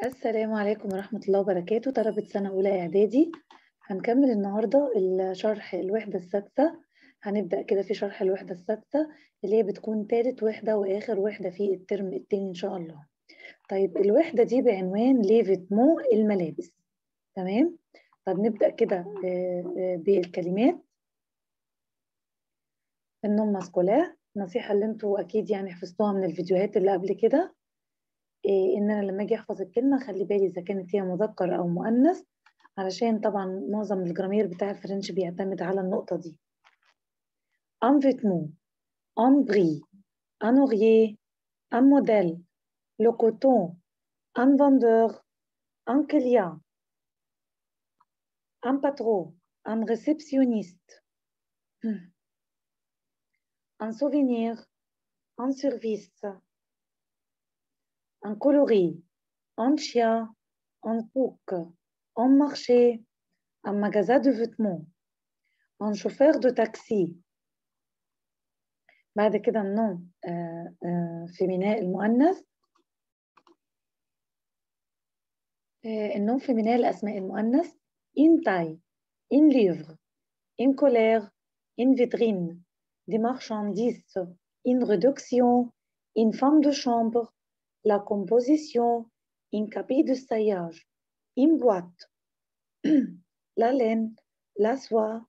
السلام عليكم ورحمة الله وبركاته طلبة سنة أولى إعدادي هنكمل النهاردة الشرح الوحدة السادسة هنبدأ كده في شرح الوحدة السادسة اللي هي بتكون تالت وحدة وآخر وحدة في الترم التاني إن شاء الله طيب الوحدة دي بعنوان ليفيتمو الملابس تمام طب نبدأ كده بالكلمات النوم ماسكولاه النصيحة اللي انتوا أكيد يعني حفظتوها من الفيديوهات اللي قبل كده إيه ان انا لما اجي احفظ الكلمه خلي بالي اذا كانت هي مذكر او مؤنث علشان طبعا معظم الجرامير بتاع الفرنش بيعتمد على النقطه دي un vêtement un bris un oreiller un modèle le coton un vendeur un client un patron un réceptionniste un souvenir un service un coloris, un chien, un bouc, un marché, un magasin de vêtements, un chauffeur de taxi. بعد كده النوم فيميناء المؤنث النوم فيميناء الأسماء المؤنث une taille, une livre, une colère, une vitrine, des marchandises, une réduction, une femme de chambre, la composition, une cabine de saillage, une boîte, la laine, la soie,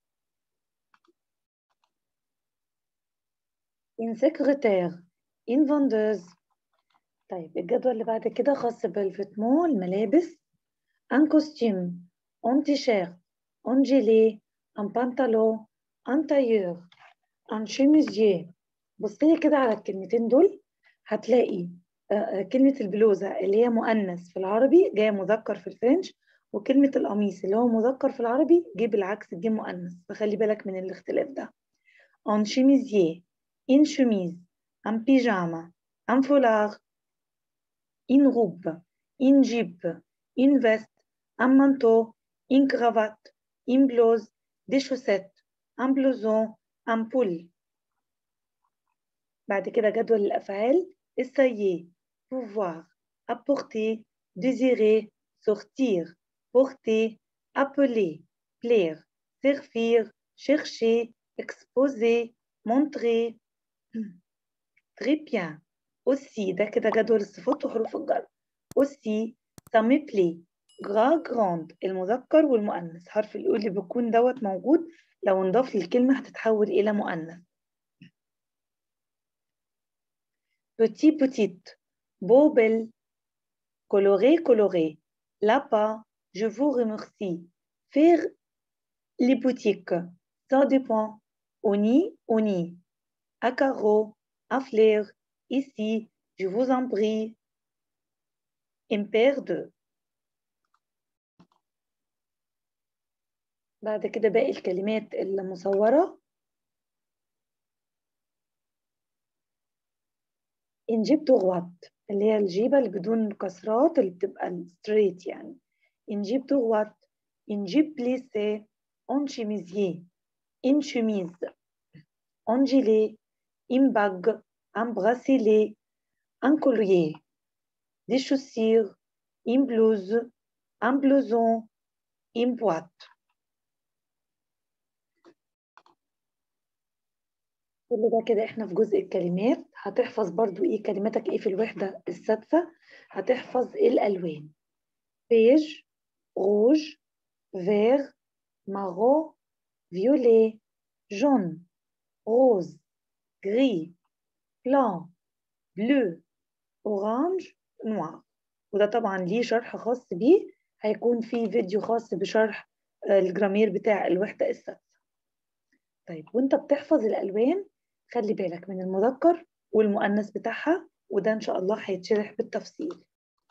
une secrétaire, une vendeuse. طيب الجدول اللي بعد كده خاص بالفيتمون الملابس un costume, un t-shirt, un gilet, un pantalon, un tailleur, un chemisier. بصي كده على الكلمتين دول هتلاقي كلمة البلوزة اللي هي مؤنث في العربي جاية مذكر في الفرنش وكلمة القميص اللي هو مذكر في العربي جه بالعكس جه مؤنث فخلي بالك من الاختلاف ده un chemisier une chemise un pyjama un foulard une robe une jupe une veste un manteau une cravate une blouse des chaussettes un blouson un pull بعد كده جدول الأفعال essayer pouvoir, apporter, désirer, sortir, porter, appeler, plaire, servir, chercher, exposer, montrer. Très bien. Aussi, ده كده جدول الصفات وحروف الجر. Aussi, ça me plaît. grand grande المذكر والمؤنث حرف الأول اللي بيكون دوت موجود لو انضاف للكلمة هتتحول إلى مؤنث. petit petite beau, belle, coloré, coloré, là-bas, je vous remercie. Faire les boutiques, ça dépend. Oni, oni, à carreau, à fleurs, ici, je vous en prie. Une paire de. بعد كده باقي الكلمات المصورة إن جبت غوات اللي هي الجيبة اللي بدون كسرات اللي بتبقى ستريت يعني إن جيب droite إن جيب بليسي أون شيميزيي إن شميز أون جيلي إن باج أن براسيلي أن كوليي دي chaussures إن بلوز أن بلوزون إن بوات كل ده كده احنا في جزء الكلمات هتحفظ برضو ايه كلماتك ايه في الوحدة السادسة هتحفظ الألوان بيج روج فير مارو فيولي جون روز جري بلان بلو اورانج نوار وده طبعا ليه شرح خاص بيه هيكون في فيديو خاص بشرح الجرامير بتاع الوحدة السادسة طيب وانت بتحفظ الألوان خلي بالك من المذكر والمؤنث بتاعها وده ان شاء الله هيتشرح بالتفصيل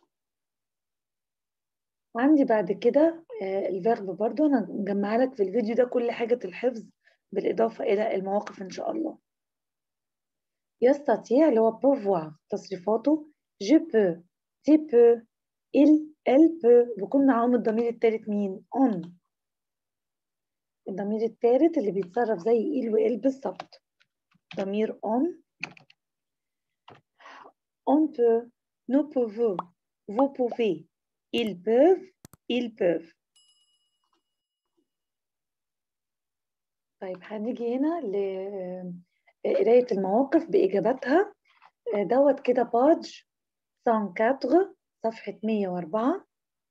عندي بعد كده الفيرب برضو انا مجمعه لك في الفيديو ده كل حاجه الحفظ بالاضافه الى المواقف ان شاء الله يستطيع اللي هو بوفوار تصريفاته je peux tu peux il elle peut بيكون معاهم الضمير الثالث مين on الضمير الثالث اللي بيتصرف زي il وال بالظبط ضمير on on peut nous pouvons vous pouvez ils peuvent ils peuvent طيب هنيجي هنا لقراية المواقف بإجاباتها دوت كده باج 104 صفحة 104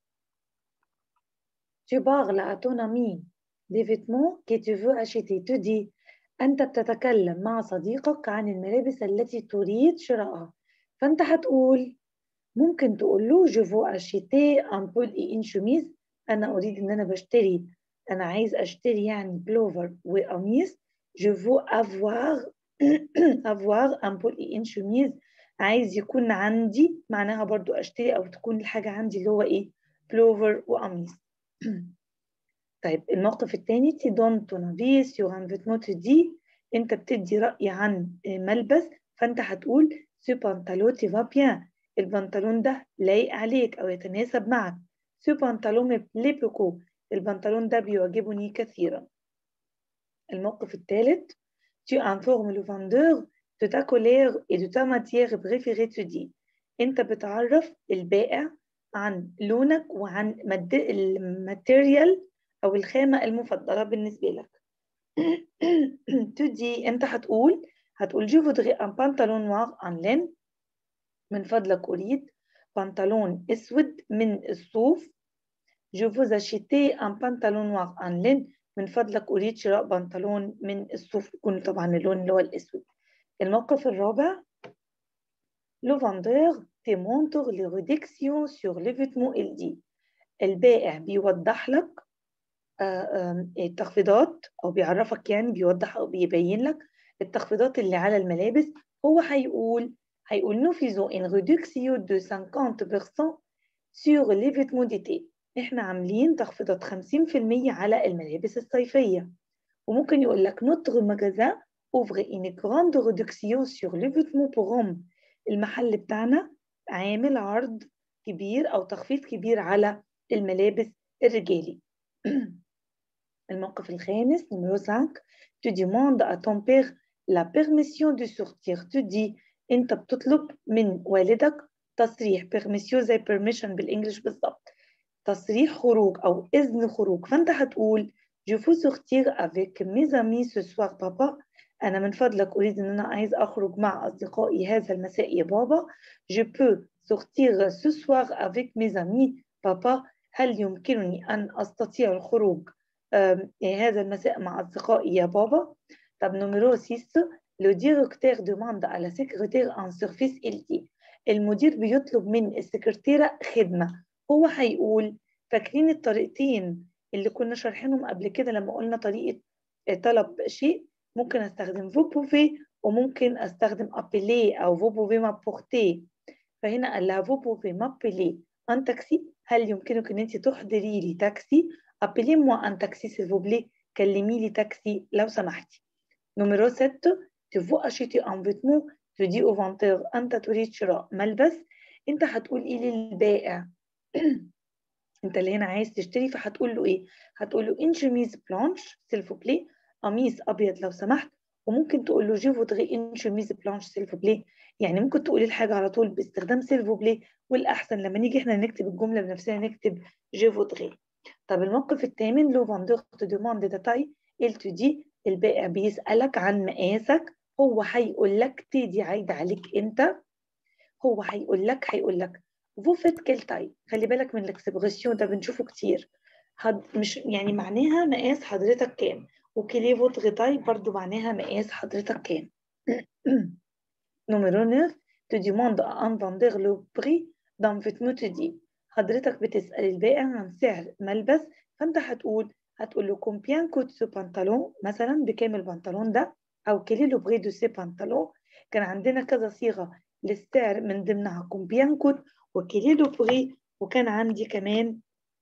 Tu parles à ton ami des vêtements que tu veux acheter. Tu dis أنت بتتكلم مع صديقك عن الملابس التي تريد شرائها. فأنت هتقول ممكن تقول له je veux acheter un pull et une chemise. أنا أريد إن أنا بشتري أنا عايز أشتري يعني بلوفر وقميص. Je veux avoir avoir un pull et une chemise. عايز يكون عندي معناها برضو أشتري أو تكون الحاجة عندي اللي هو إيه بلوفر وقميص. طيب الموقف الثاني تي دون تون افي سيغ ان فيتمون تو دي انت بتدي راي عن ملبس فانت هتقول سو بانتالو تي فا بيان البنطلون ده لايق عليك او يتناسب معك سو بانتالون مي بلي بوكو البنطلون ده بيعجبني كثيرا الموقف الثالث tu informes le vendeur de ta couleur et de ta matière préférée tu dis انت بتعرف البائع عن لونك وعن الماتيريال أو الخامة المفضلة بالنسبة لك تدي أنت هتقول هتقول جو فودغي ان بانتالون نوار ان لين من فضلك أريد بنطلون أسود من الصوف جو فوز اشيتي ان بانتالون نوار ان لين من فضلك أريد شراء بنطلون من الصوف يكون طبعا اللون اللي هو الأسود الموقف الرابع لو فاندور te montre les réductions sur les vêtements il dit البائع بيوضح لك التخفيضات او بيعرفك يعني بيوضح او بيبين لك التخفيضات اللي على الملابس هو هيقول هيقول نفذوا ان ريدكسيو دو 50% sur les vêtements d'été احنا عاملين تخفيضات 50% على الملابس الصيفيه وممكن يقول لك notre magasin ouvre une grande réduction sur les vêtements pour hommes المحل بتاعنا عامل عرض كبير او تخفيض كبير على الملابس الرجالي الموقف الخامس numéro 5 tu demandes à ton père la permission de sortir tu dis انت بتطلب من والدك تصريح permission زي permission بالانجلش بالظبط تصريح خروج او اذن خروج فانت هتقول je veux sortir avec mes amis ce soir papa انا من فضلك اريد ان انا عايز اخرج مع اصدقائي هذا المساء يا بابا je peux sortir ce soir avec mes amis papa هل يمكنني ان استطيع الخروج هذا المساء مع أصدقائي يا بابا طب نمرو 6 لو ديريكتور دوماند على سكرتير ان سيرفيس ال دي المدير بيطلب من السكرتيرة خدمة هو هيقول فاكرين الطريقتين اللي كنا شارحينهم قبل كده لما قلنا طريقة طلب شيء ممكن استخدم فو بوفي وممكن استخدم ابيلي او فو بوفي مابورتي فهنا قال لها فو بوفي مابيلي ان تاكسي هل يمكنك ان انت تحضري لي تاكسي appelez-moi un taxi s'il vous plaît كلمي لي تاكسي لو سمحتي نمرو 6 tu veux acheter un vêtement tu dis au vendeur أنت تريد شراء ملبس أنت هتقول إيه للبائع أنت اللي هنا عايز تشتري فهتقول له إيه هتقول له une chemise blanche s'il vous plaît قميص أبيض لو سمحت وممكن تقول له je voudrais une chemise blanche s'il vous plaît يعني ممكن تقولي الحاجة على طول باستخدام s'il vous plaît والأحسن لما نيجي إحنا نكتب الجملة بنفسنا نكتب je voudrais طب الموقف الثامن لو فاندور te demande des tailles il te dit البائع بيسألك عن مقاسك هو هيقول لك تيجي عايدة عليك انت هو هيقول لك هيقول لك vous faites quelle taille خلي بالك من الاكسبريسيون ده بنشوفه كتير هد مش يعني معناها مقاس حضرتك كام وكلي فوتغ تاي برضو معناها مقاس حضرتك كام نمرو 9 tu demandes à un vendeur le prix d'un vêtement tu dis حضرتك بتسأل البائع عن سعر ملبس فانت هتقول هتقول له كومبيان كوت سو بنطلون مثلا بكام البنطلون ده او كيلي لو بري دو سي بنطلون كان عندنا كذا صيغه للسعر من ضمنها كومبيان كوت وكيلي لو بري وكان عندي كمان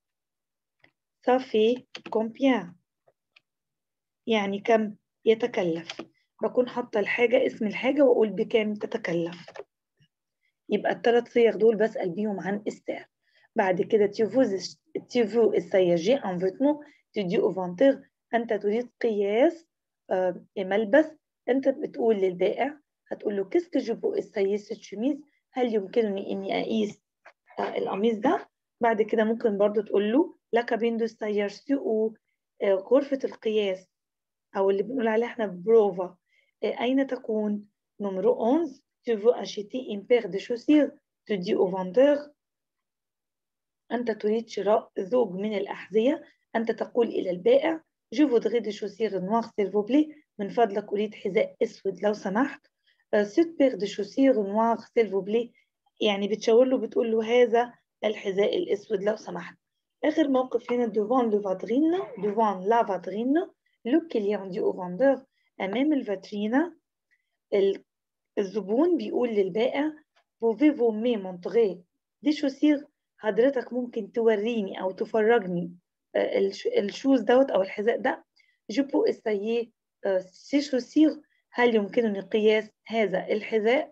صافي كومبيان يعني كم يتكلف بكون حاطه الحاجه اسم الحاجه واقول بكام تتكلف يبقى الثلاث صيغ دول بسأل بيهم عن السعر بعد كده تيفوز تيفو السياجي ان فيتمون تدي او فانتير انت تريد قياس آه ملبس انت بتقول للبائع هتقول له كيسك جو بو السيس شميز هل يمكنني اني اقيس القميص ده بعد كده ممكن برضو تقول له لا كابين دو ستاير سوق غرفة القياس أو اللي بنقول عليها احنا بروفا أين تكون نمرو 11 tu veux acheter une paire de chaussures tu dis au vendeur أنت تريد شراء زوج من الأحذية أنت تقول إلى البائع je voudrais des chaussures noires s'il vous plaît من فضلك أريد حذاء أسود لو سمحت cette paire de chaussures noires s'il vous plaît يعني بتشاور له بتقول له هذا الحذاء الأسود لو سمحت آخر موقف هنا devant le vitrine devant la vitrine le client dit au vendeur أمام الفاترينا الزبون بيقول للبائع pouvez-vous me montrer des chaussures حضرتك ممكن توريني أو تفرجني الشوز دوت أو الحذاء ده je peux essayer ces chaussures هل يمكنني قياس هذا الحذاء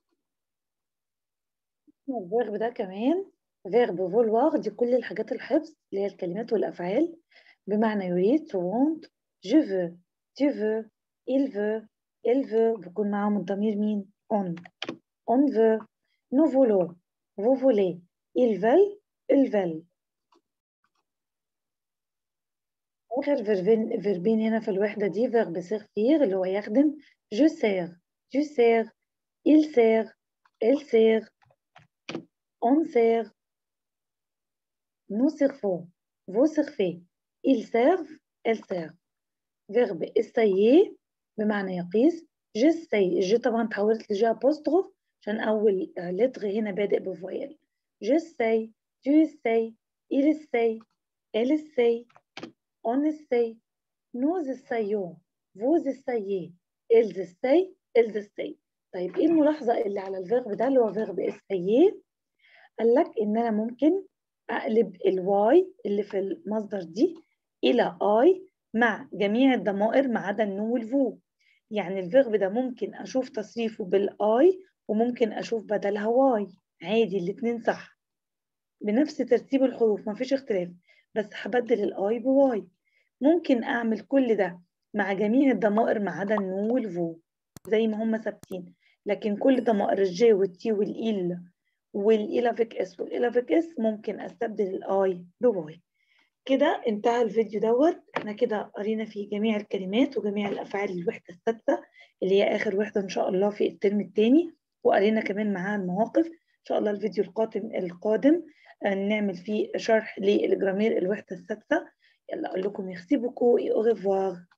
الفيرب ده كمان فيرب فولوار دي كل الحاجات الحفظ اللي هي الكلمات والأفعال بمعنى يريد to want je veux tu veux il veut elle veut بيكون معاهم الضمير مين on on veut nous voulons vous voulez ils veulent ils veulent آخر فيربين فيربين هنا في الوحدة دي فيرب سيرفير اللي هو يخدم je sers tu sers il sert elle sert on sert nous servons vous servez ils servent elles servent فيرب essayer بمعنى يقيس جسي جي طبعا تحولت لجي apostrophe عشان أول لتر هنا بادئ بفويل جسي tu essayes il essaye elle essaye on essaye nous essayons vous essayez ils essayent ils essayent طيب ايه الملاحظة اللي على الفيرب ده اللي هو فيرب essayer قال لك ان انا ممكن اقلب الواي اللي في المصدر دي الى اي مع جميع الضمائر ما عدا النو والفو يعني الفيرب ده ممكن اشوف تصريفه بالاي وممكن اشوف بدلها واي عادي الاتنين صح بنفس ترتيب الحروف مفيش اختلاف بس هبدل الاي بواي ممكن اعمل كل ده مع جميع الضمائر ما عدا النو والفو زي ما هم ثابتين لكن كل ضمائر الجي والتي والإل والإلافيك اس والإلافيك اس ممكن استبدل الاي بواي كده انتهى الفيديو دوت احنا كده قرينا فيه جميع الكلمات وجميع الافعال الوحده السادسه اللي هي اخر وحده ان شاء الله في الترم الثاني وقرينا كمان معاها المواقف ان شاء الله الفيديو القادم القادم نعمل فيه شرح للجرامير الوحده السادسه يلا اقول لكم يخسي بوكو اي او ريفوار